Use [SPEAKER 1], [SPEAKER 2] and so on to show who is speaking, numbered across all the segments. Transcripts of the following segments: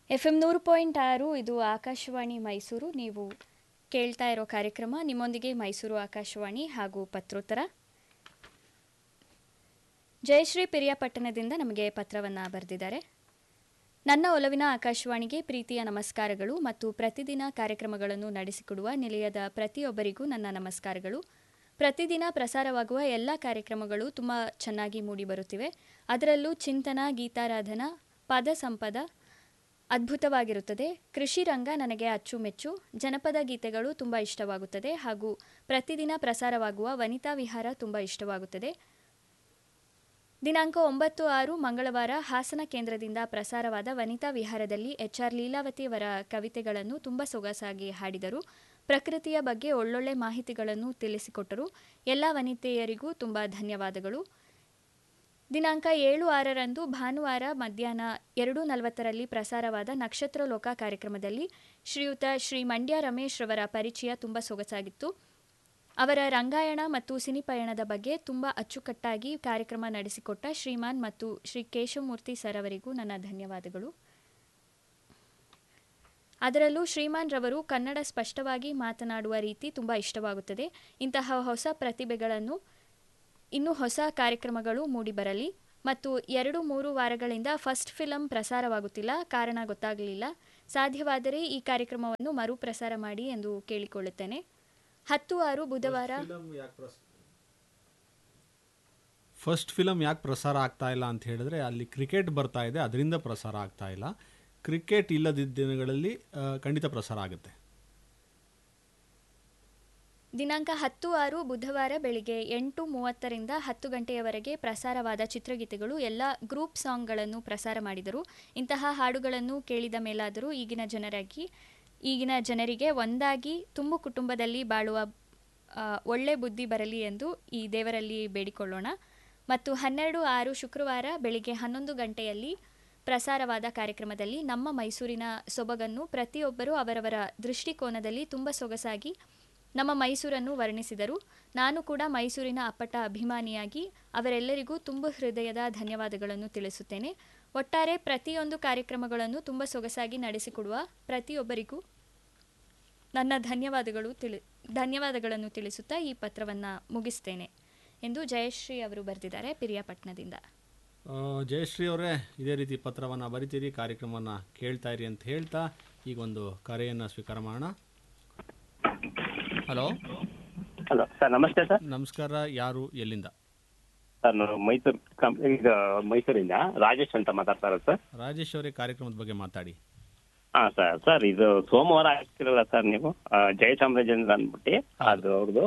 [SPEAKER 1] F M ನೂರು point ಆರು ಇದು ಆಕಾಶವಾಣಿ ಮೈಸೂರು ನೀವು ಕೇಳ್ತಾ ಇರೋ ಕಾರ್ಯಕ್ರಮ ನಿಮ್ಮೊಂದಿಗೆ ಮೈಸೂರು ಆಕಾಶವಾಣಿ ಹಾಗೂ ಪತ್ರೋತ್ತರ ಜಯಶ್ರೀ ಪಿರಿಯಾಪಟ್ಟಣದಿಂದ ನಮಗೆ ಪತ್ರವನ್ನು ಬರೆದಿದ್ದಾರೆ ನನ್ನ ಒಲವಿನ ಆಕಾಶವಾಣಿಗೆ ಪ್ರೀತಿಯ ನಮಸ್ಕಾರಗಳು ಮತ್ತು ಪ್ರತಿದಿನ ಕಾರ್ಯಕ್ರಮಗಳನ್ನು ನಡೆಸಿಕೊಡುವ ನಿಲಯದ ಪ್ರತಿಯೊಬ್ಬರಿಗೂ ನನ್ನ ನಮಸ್ಕಾರಗಳು ಪ್ರತಿದಿನ ಪ್ರಸಾರವಾಗುವ ಎಲ್ಲ ಕಾರ್ಯಕ್ರಮಗಳು ತುಂಬ ಚೆನ್ನಾಗಿ ಮೂಡಿಬರುತ್ತಿವೆ ಅದರಲ್ಲೂ ಚಿಂತನ ಗೀತಾರಾಧನಾ ಪದ ಸಂಪದ ಅದ್ಭುತವಾಗಿರುತ್ತದೆ ಕೃಷಿ ರಂಗ ನನಗೆ ಅಚ್ಚುಮೆಚ್ಚು ಜನಪದ ಗೀತೆಗಳು ತುಂಬ ಇಷ್ಟವಾಗುತ್ತದೆ ಹಾಗೂ ಪ್ರತಿದಿನ ಪ್ರಸಾರವಾಗುವ ವನಿತಾ ವಿಹಾರ ತುಂಬ ಇಷ್ಟವಾಗುತ್ತದೆ ದಿನಾಂಕ ಒಂಬತ್ತು ಆರು ಮಂಗಳವಾರ ಹಾಸನ ಕೇಂದ್ರದಿಂದ ಪ್ರಸಾರವಾದ ವನಿತಾ ವಿಹಾರದಲ್ಲಿ ಎಚ್ ಆರ್ ಲೀಲಾವತಿಯವರ ಕವಿತೆಗಳನ್ನು ತುಂಬ ಸೊಗಸಾಗಿ ಹಾಡಿದರು ಪ್ರಕೃತಿಯ ಬಗ್ಗೆ ಒಳ್ಳೊಳ್ಳೆ ಮಾಹಿತಿಗಳನ್ನು ತಿಳಿಸಿಕೊಟ್ಟರು ಎಲ್ಲ ವನಿತೆಯರಿಗೂ ತುಂಬ ಧನ್ಯವಾದಗಳು ದಿನಾಂಕ ಏಳು ಆರರಂದು ಭಾನುವಾರ ಮಧ್ಯಾಹ್ನ ಎರಡು ನಲವತ್ತರಲ್ಲಿ ಪ್ರಸಾರವಾದ ನಕ್ಷತ್ರ ಲೋಕ ಕಾರ್ಯಕ್ರಮದಲ್ಲಿ ಶ್ರೀಯುತ ಶ್ರೀ ಮಂಡ್ಯ ರಮೇಶ್ ರವರ ಪರಿಚಯ ತುಂಬ ಸೊಗಸಾಗಿತ್ತು ಅವರ ರಂಗಾಯಣ ಮತ್ತು ಸಿನಿಪಯಣದ ಬಗ್ಗೆ ತುಂಬ ಅಚ್ಚುಕಟ್ಟಾಗಿ ಕಾರ್ಯಕ್ರಮ ನಡೆಸಿಕೊಟ್ಟ ಶ್ರೀಮಾನ್ ಮತ್ತು ಶ್ರೀ ಕೇಶವಮೂರ್ತಿ ಸರ್ ಅವರಿಗೂ ನನ್ನ ಧನ್ಯವಾದಗಳು ಅದರಲ್ಲೂ ಶ್ರೀಮಾನ್ ರವರು ಕನ್ನಡ ಸ್ಪಷ್ಟವಾಗಿ ಮಾತನಾಡುವ ರೀತಿ ತುಂಬ ಇಷ್ಟವಾಗುತ್ತದೆ ಇಂತಹ ಹೊಸ ಪ್ರತಿಭೆಗಳನ್ನು ಇನ್ನೂ ಹೊಸ ಕಾರ್ಯಕ್ರಮಗಳು ಮೂಡಿಬರಲಿ ಮತ್ತು ಎರಡು ಮೂರು ವಾರಗಳಿಂದ ಫಸ್ಟ್ ಫಿಲಂ ಪ್ರಸಾರವಾಗುತ್ತಿಲ್ಲ ಕಾರಣ ಗೊತ್ತಾಗಲಿಲ್ಲ ಸಾಧ್ಯವಾದರೆ ಈ ಕಾರ್ಯಕ್ರಮವನ್ನು ಮರುಪ್ರಸಾರ ಮಾಡಿ ಎಂದು ಕೇಳಿಕೊಳ್ಳುತ್ತೇನೆ ಹತ್ತು ಆರು ಬುಧವಾರ
[SPEAKER 2] ಫಸ್ಟ್ ಫಿಲಮ್ ಯಾಕೆ ಪ್ರಸಾರ ಆಗ್ತಾ ಇಲ್ಲ ಅಂತ ಹೇಳಿದ್ರೆ ಅಲ್ಲಿ ಕ್ರಿಕೆಟ್ ಬರ್ತಾ ಇದೆ ಅದರಿಂದ ಪ್ರಸಾರ ಆಗ್ತಾ ಇಲ್ಲ ಕ್ರಿಕೆಟ್ ಇಲ್ಲದಿದ್ದ ದಿನಗಳಲ್ಲಿ ಆ, ಖಂಡಿತ ಪ್ರಸಾರ ಆಗುತ್ತೆ
[SPEAKER 1] ದಿನಾಂಕ ಹತ್ತು ಆರು ಬುಧವಾರ ಬೆಳಿಗ್ಗೆ ಎಂಟು ಮೂವತ್ತರಿಂದ ಹತ್ತು ಗಂಟೆಯವರೆಗೆ ಪ್ರಸಾರವಾದ ಚಿತ್ರಗೀತೆಗಳು ಎಲ್ಲ ಗ್ರೂಪ್ ಸಾಂಗ್ಗಳನ್ನು ಪ್ರಸಾರ ಮಾಡಿದರು ಇಂತಹ ಹಾಡುಗಳನ್ನು ಕೇಳಿದ ಮೇಲಾದರೂ ಈಗಿನ ಜನರಾಗಿ ಈಗಿನ ಜನರಿಗೆ ಒಂದಾಗಿ ತುಂಬು ಕುಟುಂಬದಲ್ಲಿ ಬಾಳುವ ಆ, ಒಳ್ಳೆ ಬುದ್ಧಿ ಬರಲಿ ಎಂದು ಈ ದೇವರಲ್ಲಿ ಬೇಡಿಕೊಳ್ಳೋಣ ಮತ್ತು ಹನ್ನೆರಡು ಆರು ಶುಕ್ರವಾರ ಬೆಳಿಗ್ಗೆ ಹನ್ನೊಂದು ಗಂಟೆಯಲ್ಲಿ ಪ್ರಸಾರವಾದ ಕಾರ್ಯಕ್ರಮದಲ್ಲಿ ನಮ್ಮ ಮೈಸೂರಿನ ಸೊಬಗನ್ನು ಪ್ರತಿಯೊಬ್ಬರೂ ಅವರವರ ದೃಷ್ಟಿಕೋನದಲ್ಲಿ ತುಂಬ ಸೊಗಸಾಗಿ ನಮ್ಮ ಮೈಸೂರನ್ನು ವರ್ಣಿಸಿದರು ನಾನು ಕೂಡ ಮೈಸೂರಿನ ಅಪ್ಪಟ ಅಭಿಮಾನಿಯಾಗಿ ಅವರೆಲ್ಲರಿಗೂ ತುಂಬ ಹೃದಯದ ಧನ್ಯವಾದಗಳನ್ನು ತಿಳಿಸುತ್ತೇನೆ ಒಟ್ಟಾರೆ ಪ್ರತಿಯೊಂದು ಕಾರ್ಯಕ್ರಮಗಳನ್ನು ತುಂಬ ಸೊಗಸಾಗಿ ನಡೆಸಿಕೊಡುವ ಪ್ರತಿಯೊಬ್ಬರಿಗೂ ನನ್ನ ಧನ್ಯವಾದಗಳು ತಿಳಿ ಧನ್ಯವಾದಗಳನ್ನು ತಿಳಿಸುತ್ತಾ ಈ ಪತ್ರವನ್ನು ಮುಗಿಸ್ತೇನೆ ಎಂದು ಜಯಶ್ರೀ ಅವರು ಬರೆದಿದ್ದಾರೆ ಪಿರಿಯಾಪಟ್ಟಣದಿಂದ
[SPEAKER 2] ಆ, ಜಯಶ್ರೀ ಅವರೇ ಇದೇ ರೀತಿ ಪತ್ರವನ್ನು ಬರಿತೀರಿ ಕಾರ್ಯಕ್ರಮವನ್ನು ಕೇಳ್ತಾ ಇರಿ ಅಂತ ಹೇಳ್ತಾ ಈಗ ಒಂದು ಕರೆಯನ್ನು ಸ್ವೀಕಾರ ಮಾಡೋಣ ಹಲೋ
[SPEAKER 3] ಹಲೋ ಸರ್ ನಮಸ್ತೆ ಸರ್
[SPEAKER 2] ನಮಸ್ಕಾರ ಯಾರು ಎಲ್ಲಿಂದ
[SPEAKER 3] ಸರ್ ನಾನು ಮೈಸೂರು ಕಂ ಈಗ ಮೈಸೂರಿಂದ ರಾಜೇಶ್ ಅಂತ ಮಾತಾಡ್ತಾ ಇರೋದು ಸರ್
[SPEAKER 2] ರಾಜೇಶ್ ಅವರೇ ಕಾರ್ಯಕ್ರಮದ ಬಗ್ಗೆ ಮಾತಾಡಿ
[SPEAKER 3] ಹಾಂ ಸರ್ ಸರ್ ಇದು ಸೋಮವಾರ ಆಗ್ತಿರಲ್ಲ ಸರ್ ನೀವು ಆ, ಜಯಚಾಮರಾಜೇಂದ್ರ ಅಂದ್ಬಿಟ್ಟು ಅದು ಅವ್ರದ್ದು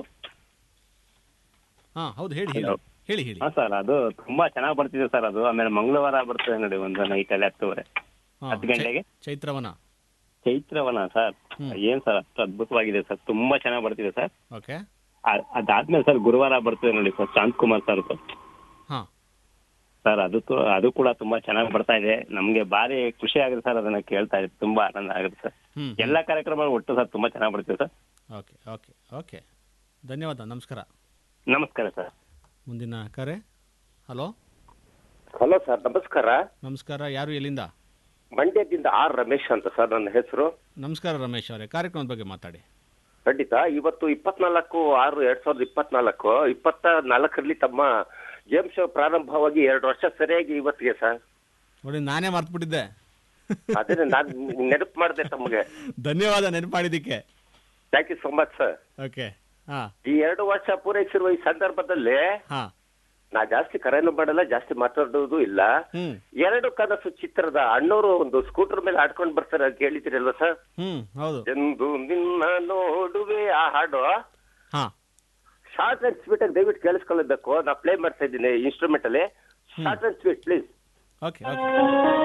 [SPEAKER 2] ಹಾಂ ಹೌದು ಹೇಳಿ ಹೇಳಿ
[SPEAKER 3] Hello.
[SPEAKER 2] ಹೇಳಿ ಹೇಳಿ
[SPEAKER 3] ಹಾಂ ಸರ್ ಅದು ತುಂಬಾ ಚೆನ್ನಾಗಿ ಬರ್ತಿದೆ ಸರ್ ಅದು ಆಮೇಲೆ ಮಂಗಳವಾರ ಬರ್ತದೆ ನೋಡಿ ಒಂದು ನೈಟಲ್ಲಿ ಹತ್ತುವರೆ
[SPEAKER 2] ಹಾಂ
[SPEAKER 3] ಹತ್ತು ಗಂಟೆಗೆ
[SPEAKER 2] ಚೈತ್ರವನ
[SPEAKER 3] ಚೈತ್ರವನ ಸರ್
[SPEAKER 2] ಹ್ಮ್.
[SPEAKER 3] ಏನ್ ಸರ್ ಅಷ್ಟು ಅದ್ಭುತವಾಗಿದೆ ಸರ್ ತುಂಬಾ ಚೆನ್ನಾಗಿ ಬರ್ತಿದೆ ಸರ್
[SPEAKER 2] ಓಕೆ
[SPEAKER 3] ಆ- ಅದಾದ್ಮೇಲೆ ಸರ್ ಗುರುವಾರ ಬರ್ತದೆ ನೋಡಿ ಸರ್ ಶಾಂತಕುಮಾರ್ ಸರ್
[SPEAKER 2] ಹಾಂ
[SPEAKER 3] ಸರ್ ಅದು ತು- ಅದು ಕೂಡ ತುಂಬಾ ಚೆನ್ನಾಗಿ ಬರ್ತಾ ಇದೆ ನಮ್ಗೆ ಭಾರಿ ಖುಷಿ ಆಗುತ್ತೆ ಸರ್ ಅದನ್ನ ಕೇಳ್ತಾ ಇದ್ರೆ ತುಂಬಾ ಆನಂದ ಆಗುತ್ತೆ ಸರ್
[SPEAKER 2] ಹ್ಞೂ
[SPEAKER 3] ಎಲ್ಲಾ ಕಾರ್ಯಕ್ರಮ ಒಟ್ಟು ಸರ್ ತುಂಬಾ ಚೆನ್ನಾಗಿ ಬರ್ತಿದೆ ಸರ್
[SPEAKER 2] ಓಕೆ ಓಕೆ ಓಕೆ ಧನ್ಯವಾದ ನಮಸ್ಕಾರ
[SPEAKER 3] ನಮಸ್ಕಾರ ಸರ್
[SPEAKER 2] ಮುಂದಿನ ಕರೆ ಹಲೋ
[SPEAKER 4] ಹಲೋ ಸರ್ ನಮಸ್ಕಾರ
[SPEAKER 2] ನಮಸ್ಕಾರ ಯಾರು ಎಲ್ಲಿಂದ
[SPEAKER 4] ಮಂಡ್ಯದಿಂದ ಆರ್ ರಮೇಶ್ ಅಂತ ಸರ್ ನನ್ನ ಹೆಸರು
[SPEAKER 2] ನಮಸ್ಕಾರ ರಮೇಶ್ ಅವರೇ ಕಾರ್ಯಕ್ರಮದ ಬಗ್ಗೆ ಮಾತಾಡಿ
[SPEAKER 4] ಖಂಡಿತ ಇವತ್ತು ಇಪ್ಪತ್ನಾಲ್ಕು ಆರು ಎರಡ್ ಸಾವಿರದ ಇಪ್ಪತ್ನಾಲ್ಕು ಇಪ್ಪತ್ತ ನಾಲ್ಕರಲ್ಲಿ ತಮ್ಮ ಗೇಮ್ ಶೋ ಪ್ರಾರಂಭವಾಗಿ ಎರಡು ವರ್ಷ ಸರಿಯಾಗಿ ಇವತ್ತಿಗೆ ಸರ್
[SPEAKER 2] ನೋಡಿ ನಾನೇ ಮರ್ತ್ಬಿಟ್ಟಿದ್ದೆ
[SPEAKER 4] ಅದೇ ನಾನು ನೆನಪು ಮಾಡಿದೆ ತಮಗೆ
[SPEAKER 2] ಧನ್ಯವಾದ ನೆನಪಾಡಿದ್ದಕ್ಕೆ
[SPEAKER 4] thank you so much sir
[SPEAKER 2] okay ಹಾಂ
[SPEAKER 4] ಈ ಎರಡು ವರ್ಷ ಪೂರೈಸಿರುವ ಈ ಸಂದರ್ಭದಲ್ಲಿ
[SPEAKER 2] ಹಾಂ
[SPEAKER 4] ನಾ ಜಾಸ್ತಿ ಕರೆಯನ್ನು ಮಾಡಲ್ಲ ಜಾಸ್ತಿ ಮಾತಾಡೋದು ಇಲ್ಲ
[SPEAKER 2] ಹ್ಞೂ
[SPEAKER 4] ಎರಡು ಕನಸು ಚಿತ್ರದ ಅಣ್ಣವರು ಒಂದು ಸ್ಕೂಟರ್ ಮೇಲೆ ಆಡ್ಕೊಂಡು ಬರ್ತಾರೆ ಕೇಳಿದಿರಲ್ವಾ ಸರ್
[SPEAKER 2] ಹ್ಞೂ ಹೌದು
[SPEAKER 4] ಎಂದು ನಿನ್ನ ನೋಡುವೆ ಆ ಹಾಡು
[SPEAKER 2] ಹಾಂ
[SPEAKER 4] ಶಾರ್ಟ್ ಅಂಡ್ ಸ್ವೀಟ್ ಆಗಿ ದಯವಿಟ್ಟು ಕೇಳಿಸ್ಕೊಳ್ಳಬೇಕು ನಾ ಪ್ಲೇ ಮಾಡ್ತಾ ಇದ್ದೀನಿ ಇನ್ಸ್ಟ್ರೂಮೆಂಟ್ ಅಲ್ಲಿ short and sweet please
[SPEAKER 2] okay okay